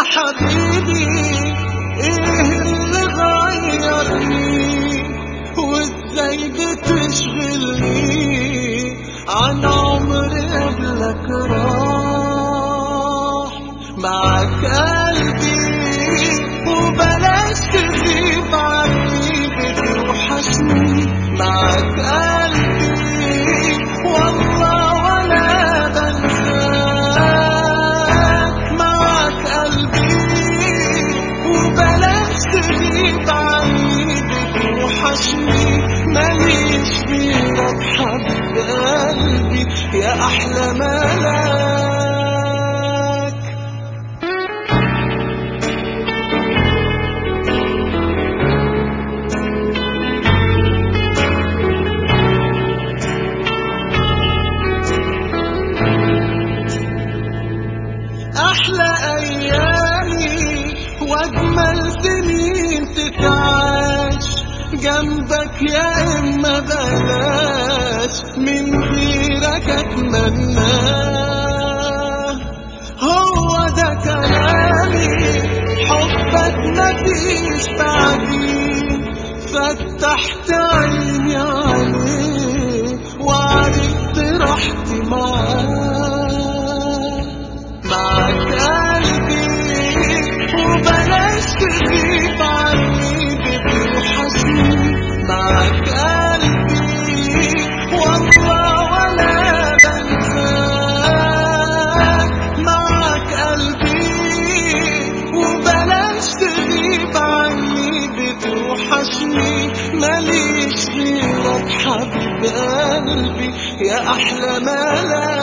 حبيبي ايه اللي غيرني وازاي بتشغلني عن عمري قبلك راح معك قلبي وبلاش تغيب عني بتوحشني معك قلبي والله ولا بنساك معك قلبي وبلاش تغيب عني بتوحشني ماليش غيرك حبيب قلبي يا أحلى ملاك أحلى أيامي وأجمل سنين تتعاش جنبك يا إما بلاش من غيرك أتمناه هو ده كلامي حبك مفيش بعدين فتحت عيني عليه وعرفت راحتي معاه معك قلبي وبلاش تغيب عني بتوحشني معك قلبي والله ولا بنساك معك قلبي وبلاش تغيب عني بتوحشني ماليش غيرك حبيب قلبي يا أحلى ملاك